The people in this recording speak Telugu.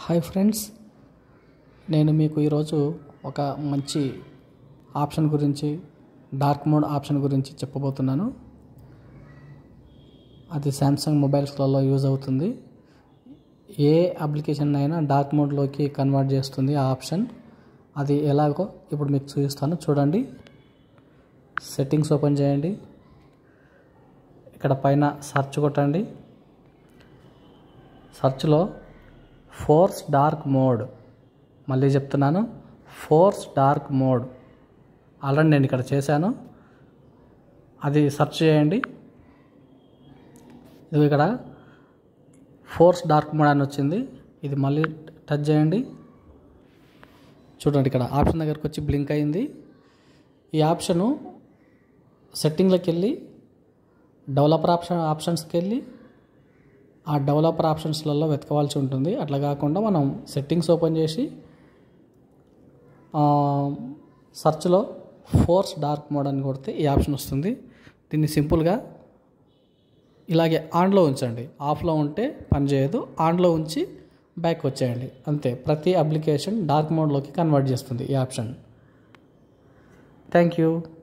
హాయ్ ఫ్రెండ్స్ నేను మీకు ఈరోజు ఒక మంచి ఆప్షన్ గురించి డార్క్ మోడ్ ఆప్షన్ గురించి చెప్పబోతున్నాను అది శాంసంగ్ మొబైల్స్లలో యూజ్ అవుతుంది ఏ అప్లికేషన్ అయినా డార్క్ మోడ్లోకి కన్వర్ట్ చేస్తుంది ఆ ఆప్షన్ అది ఎలాగో ఇప్పుడు మీకు చూపిస్తాను చూడండి సెట్టింగ్స్ ఓపెన్ చేయండి ఇక్కడ పైన సెర్చ్ కొట్టండి సెర్చ్లో ఫోర్స్ డార్క్ మోడ్ మళ్ళీ చెప్తున్నాను ఫోర్స్ డార్క్ మోడ్ ఆల్రెడీ నేను ఇక్కడ చేశాను అది సెర్చ్ చేయండి ఇది ఇక్కడ ఫోర్స్ డార్క్ మోడ్ అని వచ్చింది ఇది మళ్ళీ టచ్ చేయండి చూడండి ఇక్కడ ఆప్షన్ దగ్గరకు వచ్చి బ్లింక్ అయింది ఈ ఆప్షను సెట్టింగ్లోకి వెళ్ళి డెవలపర్ ఆప్షన్ ఆప్షన్స్కి వెళ్ళి ఆ డెవలపర్ ఆప్షన్స్లలో వెతకవలసి ఉంటుంది అట్లా కాకుండా మనం సెట్టింగ్స్ ఓపెన్ చేసి సర్చ్లో ఫోర్స్ డార్క్ మోడ్ అని కొడితే ఈ ఆప్షన్ వస్తుంది దీన్ని సింపుల్గా ఇలాగే ఆన్లో ఉంచండి ఆఫ్లో ఉంటే పనిచేయదు ఆన్లో ఉంచి బ్యాక్ వచ్చేయండి అంతే ప్రతి అప్లికేషన్ డార్క్ మోడ్లోకి కన్వర్ట్ చేస్తుంది ఈ ఆప్షన్ థ్యాంక్ యూ